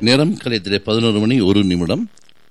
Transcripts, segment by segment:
நேரம் கலையத்திலே பதினோரு மணி ஒரு நிமிடம்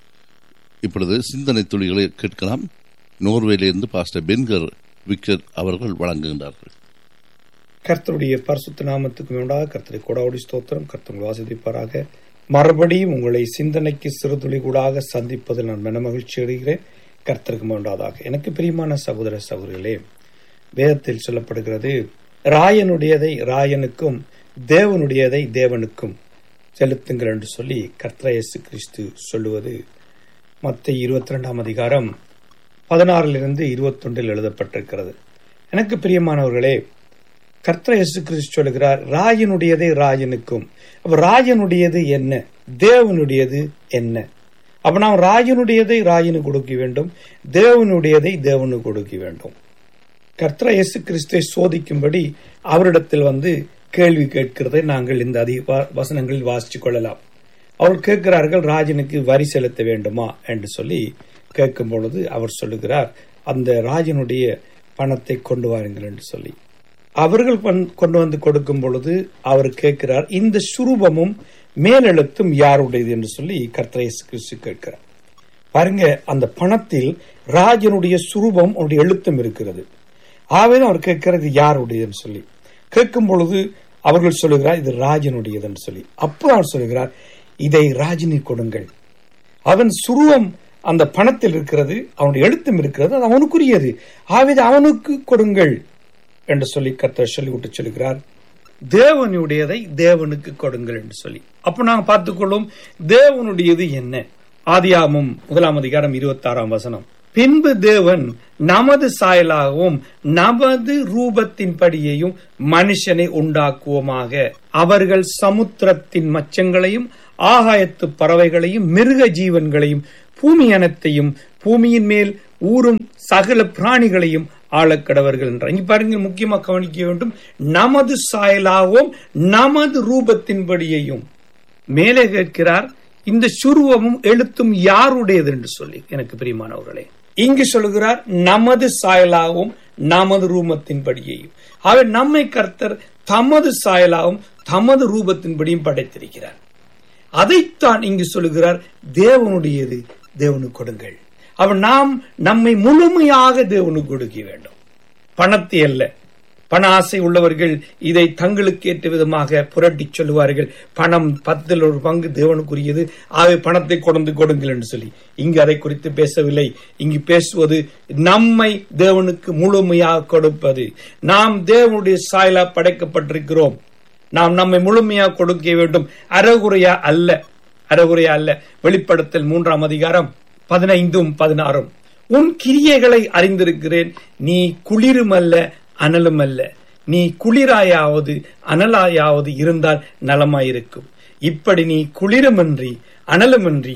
இப்பொழுது சிந்தனை துளிகளை கேட்கலாம் நோர்வேலிருந்து பாஸ்டர் பென்கர் விக்கர் அவர்கள் வழங்குகின்றார்கள் கர்த்தருடைய பரிசுத்த நாமத்துக்கு உண்டாக கர்த்தரை கொடாவுடி ஸ்தோத்திரம் கர்த்தர் வாசிப்பாராக மறுபடியும் உங்களை சிந்தனைக்கு சிறுதுளி கூடாக சந்திப்பதில் நான் மன மகிழ்ச்சி அடைகிறேன் கர்த்தருக்கு உண்டாதாக எனக்கு பிரியமான சகோதர சகோதரிகளே வேதத்தில் சொல்லப்படுகிறது ராயனுடையதை ராயனுக்கும் தேவனுடையதை தேவனுக்கும் செலுத்துங்கள் என்று சொல்லி கர்த்தர் இயேசு கிறிஸ்து சொல்லுவது மத்த இருபத்தி ரெண்டாம் அதிகாரம் பதினாறிலிருந்து இருபத்தொன்றில் எழுதப்பட்டிருக்கிறது எனக்கு பிரியமானவர்களே கர்த்தர் இயேசு கிறிஸ்து சொல்லுகிறார் ராயனுடையதை ராயனுக்கும் அப்ப ராயனுடையது என்ன தேவனுடையது என்ன அப்ப நாம் ராயனுடையதை ராயனு கொடுக்க வேண்டும் தேவனுடையதை தேவனு கொடுக்க வேண்டும் கர்த்தர் இயேசு கிறிஸ்துவை சோதிக்கும்படி அவரிடத்தில் வந்து கேள்வி கேட்கிறதை நாங்கள் இந்த அதிக வசனங்களில் வாசிச்சு கொள்ளலாம் அவர் கேட்கிறார்கள் ராஜனுக்கு வரி செலுத்த வேண்டுமா என்று சொல்லி கேட்கும் பொழுது அவர் சொல்லுகிறார் அந்த ராஜனுடைய பணத்தை கொண்டு வாருங்கள் என்று சொல்லி அவர்கள் கொண்டு வந்து கொடுக்கும் பொழுது அவர் கேட்கிறார் இந்த சுரூபமும் மேலெழுத்தும் யாருடையது என்று சொல்லி கர்த்தரேசு கிறிஸ்து கேட்கிறார் பாருங்க அந்த பணத்தில் ராஜனுடைய சுரூபம் அவருடைய எழுத்தும் இருக்கிறது ஆவேதான் அவர் கேட்கிறது யாருடையதுன்னு சொல்லி கேட்கும் பொழுது அவர்கள் சொல்லுகிறார் இது ராஜனுடையதுன்னு சொல்லி அப்போ அவர் சொல்லுகிறார் இதை ராஜினி கொடுங்கள் அவன் சுருவம் அந்த பணத்தில் இருக்கிறது அவனுடைய எழுத்தும் இருக்கிறது அது அவனுக்குரியது ஆவித அவனுக்கு கொடுங்கள் என்று சொல்லி கர்த்தர் சொல்லிவிட்டு சொல்லுகிறார் தேவனுடையதை தேவனுக்கு கொடுங்கள் என்று சொல்லி அப்ப நாங்க பார்த்துக்கொள்ளும் தேவனுடையது என்ன ஆதியாமம் முதலாம் அதிகாரம் இருபத்தி ஆறாம் வசனம் பின்பு தேவன் நமது சாயலாகவும் நமது ரூபத்தின்படியையும் மனுஷனை உண்டாக்குவோமாக அவர்கள் சமுத்திரத்தின் மச்சங்களையும் ஆகாயத்து பறவைகளையும் மிருக ஜீவன்களையும் பூமி அனத்தையும் பூமியின் மேல் ஊறும் சகல பிராணிகளையும் ஆளக்கடவர்கள் என்றார் இங்க பாருங்க முக்கியமா கவனிக்க வேண்டும் நமது சாயலாகவும் நமது ரூபத்தின்படியையும் மேலே கேட்கிறார் இந்த சுருவமும் எழுத்தும் யாருடையது என்று சொல்லி எனக்கு பிரியமானவர்களே இங்கு சொல்லுகிறார் நமது சாயலாகவும் நமது ரூபத்தின்படியையும் அவர் நம்மை கர்த்தர் தமது சாயலாகவும் தமது ரூபத்தின்படியும் படைத்திருக்கிறார் அதைத்தான் இங்கு சொல்லுகிறார் தேவனுடையது தேவனுக்கு கொடுங்கள் அவர் நாம் நம்மை முழுமையாக தேவனுக்கு கொடுக்க வேண்டும் பணத்தை அல்ல பண ஆசை உள்ளவர்கள் இதை தங்களுக்கு ஏற்ற விதமாக புரட்டி சொல்லுவார்கள் பணம் பத்தில் ஒரு பங்கு தேவனுக்குரியது ஆகவே பணத்தை கொண்டு கொடுங்கள் என்று சொல்லி இங்கு அதை குறித்து பேசவில்லை இங்கு பேசுவது நம்மை தேவனுக்கு முழுமையாக கொடுப்பது நாம் தேவனுடைய சாயலா படைக்கப்பட்டிருக்கிறோம் நாம் நம்மை முழுமையாக கொடுக்க வேண்டும் அறகுறையா அல்ல அறகுறையா அல்ல வெளிப்படுத்தல் மூன்றாம் அதிகாரம் பதினைந்தும் பதினாறும் உன் கிரியைகளை அறிந்திருக்கிறேன் நீ குளிரும் அல்ல அனலும் அல்ல நீ குளிராயாவது அனலாயாவது இருந்தால் நலமாயிருக்கும் இப்படி நீ குளிருமின்றி அனலுமின்றி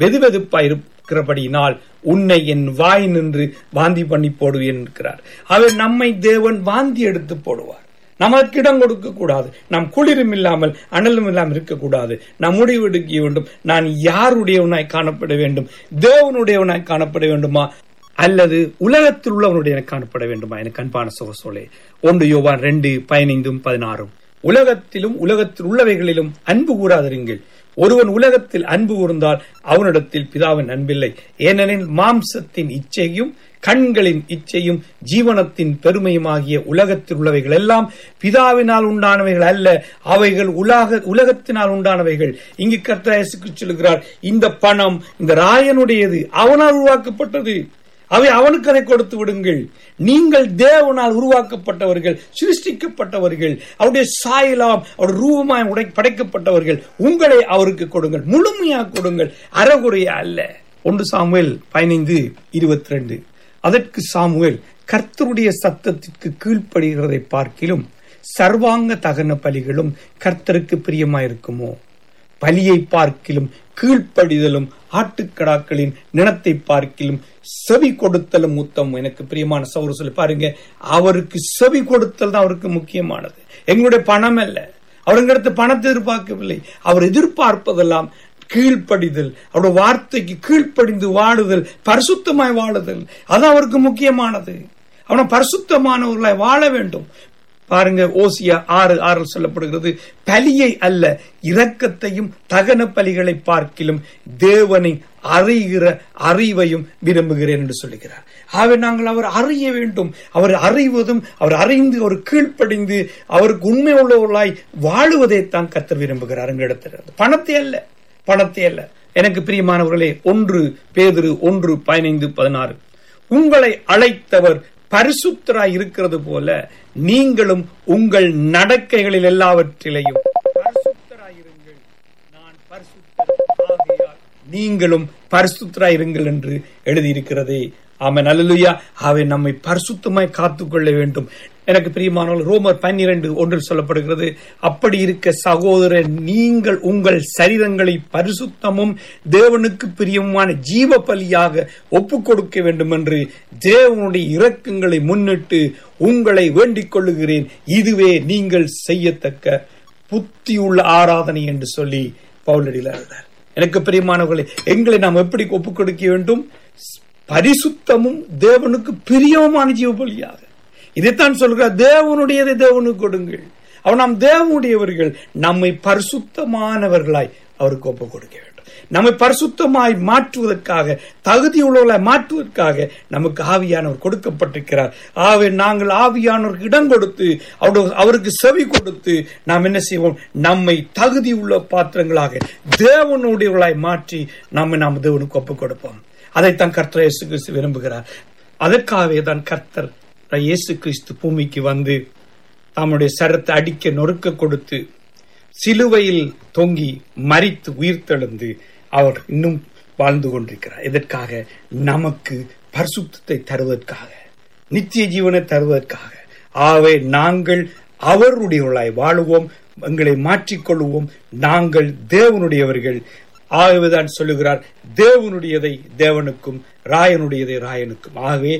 வெதுவெதுப்பாயிருக்கிறபடியினால் உன்னை என் வாய் நின்று வாந்தி பண்ணி போடுவேன் இருக்கிறார் அவர் நம்மை தேவன் வாந்தி எடுத்து போடுவார் நமக்கு இடம் கொடுக்க கூடாது நாம் குளிரும் இல்லாமல் அனலும் இல்லாமல் இருக்கக்கூடாது நாம் முடிவு எடுக்க வேண்டும் நான் யாருடையவனாய் காணப்பட வேண்டும் தேவனுடையவனாய் காணப்பட வேண்டுமா அல்லது உலகத்தில் உள்ளவனுடைய காணப்பட வேண்டுமா எனக்கு அன்பான சோசோலே ஒன்று யோவான் ரெண்டு பதினைந்தும் பதினாறும் உலகத்திலும் உலகத்தில் உள்ளவைகளிலும் அன்பு கூறாதிருங்கள் ஒருவன் உலகத்தில் அன்பு கூர்ந்தால் அவனிடத்தில் பிதாவின் அன்பில்லை ஏனெனில் மாம்சத்தின் இச்சையும் கண்களின் இச்சையும் ஜீவனத்தின் பெருமையுமாகிய உலகத்தில் உள்ளவைகள் எல்லாம் பிதாவினால் உண்டானவைகள் அல்ல அவைகள் உலக உலகத்தினால் உண்டானவைகள் இங்கு கர்த்தரசுக்கு சொல்லுகிறார் இந்த பணம் இந்த ராயனுடையது அவனால் உருவாக்கப்பட்டது அவை அவனுக்கு அதை கொடுத்து விடுங்கள் நீங்கள் தேவனால் உருவாக்கப்பட்டவர்கள் சிருஷ்டிக்கப்பட்டவர்கள் அவருடைய சாயலாம் அவருடைய ரூபமாய் உடை படைக்கப்பட்டவர்கள் உங்களை அவருக்கு கொடுங்கள் முழுமையாக கொடுங்கள் அறகுறையா அல்ல ஒன்று சாமுவேல் பதினைந்து இருபத்தி ரெண்டு அதற்கு சாமுவேல் கர்த்தருடைய சத்தத்திற்கு கீழ்ப்படுகிறதை பார்க்கிலும் சர்வாங்க தகன பலிகளும் கர்த்தருக்கு பிரியமாயிருக்குமோ பலியை பார்க்கிலும் கீழ்ப்படிதலும் ஆட்டுக்கடாக்களின் நினத்தை பார்க்கிலும் செவி கொடுத்தலும் உத்தம் எனக்கு பிரியமான சௌர சொல்லி பாருங்க அவருக்கு செவி கொடுத்தல் தான் அவருக்கு முக்கியமானது எங்களுடைய பணம் அல்ல அவருங்கிட்ட பணத்தை எதிர்பார்க்கவில்லை அவர் எதிர்பார்ப்பதெல்லாம் கீழ்ப்படிதல் அவருடைய வார்த்தைக்கு கீழ்ப்படிந்து வாழுதல் பரிசுத்தமாய் வாழுதல் அது அவருக்கு முக்கியமானது அவனை பரிசுத்தமானவர்களாய் வாழ வேண்டும் பாருங்க ஓசியா ஆறு ஆறில் சொல்லப்படுகிறது பலியை அல்ல இரக்கத்தையும் தகன பலிகளை பார்க்கிலும் தேவனை அறிகிற அறிவையும் விரும்புகிறேன் என்று சொல்லுகிறார் ஆகவே நாங்கள் அவர் அறிய வேண்டும் அவர் அறிவதும் அவர் அறிந்து அவர் கீழ்ப்படிந்து அவருக்கு உண்மை உள்ளவர்களாய் வாழுவதை தான் கத்தர் விரும்புகிறார் எங்களிடத்தில் பணத்தை அல்ல பணத்தை அல்ல எனக்கு பிரியமானவர்களே ஒன்று பேதிரு ஒன்று பதினைந்து பதினாறு உங்களை அழைத்தவர் பரிசுத்தராய் இருக்கிறது போல நீங்களும் உங்கள் நடக்கைகளில் எல்லாவற்றிலையும் பரிசுத்தராயிருங்கள் நான் பரிசுத்தர் ஆகையால் நீங்களும் பரிசுத்தராயிருங்கள் என்று எழுதியிருக்கிறதே ஆமென் அல்லேலூயா அவை நம்மை பரிசுத்தமாய் காத்துக்கொள்ள வேண்டும் எனக்கு பிரியமானவர்கள் ரோமர் பன்னிரண்டு ஒன்றில் சொல்லப்படுகிறது அப்படி இருக்க சகோதரர் நீங்கள் உங்கள் சரீரங்களை பரிசுத்தமும் தேவனுக்கு பிரியமான ஜீவ பலியாக ஒப்புக் கொடுக்க வேண்டும் என்று தேவனுடைய இரக்கங்களை முன்னிட்டு உங்களை வேண்டிக் கொள்ளுகிறேன் இதுவே நீங்கள் செய்யத்தக்க புத்தியுள்ள ஆராதனை என்று சொல்லி பவுலடியில் எழுதார் எனக்கு பிரியமானவர்களே எங்களை நாம் எப்படி ஒப்புக் கொடுக்க வேண்டும் பரிசுத்தமும் தேவனுக்கு பிரியமான ஜீவ பலியாக இதைத்தான் சொல்கிறார் தேவனுடையதை தேவனுக்கு கொடுங்கள் அவர் நாம் தேவனுடையவர்கள் நம்மை பரிசுத்தமானவர்களாய் அவருக்கு ஒப்பு கொடுக்க வேண்டும் நம்மை பரிசுத்தமாய் மாற்றுவதற்காக தகுதி உள்ளவர்களாய் மாற்றுவதற்காக நமக்கு ஆவியானவர் கொடுக்கப்பட்டிருக்கிறார் ஆகவே நாங்கள் ஆவியானவருக்கு இடம் கொடுத்து அவருக்கு செவி கொடுத்து நாம் என்ன செய்வோம் நம்மை தகுதி உள்ள பாத்திரங்களாக தேவனுடையவர்களாய் மாற்றி நம்மை நாம் தேவனுக்கு ஒப்பு கொடுப்போம் அதைத்தான் கர்த்தர் இயேசு கிறிஸ்து விரும்புகிறார் அதற்காகவே தான் கர்த்தர் இயேசு கிறிஸ்து பூமிக்கு வந்து தம்முடைய சரத்தை அடிக்க நொறுக்க கொடுத்து சிலுவையில் தொங்கி மறித்து உயிர்த்தெழுந்து அவர் இன்னும் வாழ்ந்து கொண்டிருக்கிறார் இதற்காக நமக்கு பரிசுத்தத்தை தருவதற்காக நித்திய ஜீவனை தருவதற்காக ஆகவே நாங்கள் அவருடையவர்களாய் வாழுவோம் எங்களை மாற்றிக்கொள்வோம் நாங்கள் தேவனுடையவர்கள் ஆகவேதான் சொல்லுகிறார் தேவனுடையதை தேவனுக்கும் ராயனுடையதை ராயனுக்கும் ஆகவே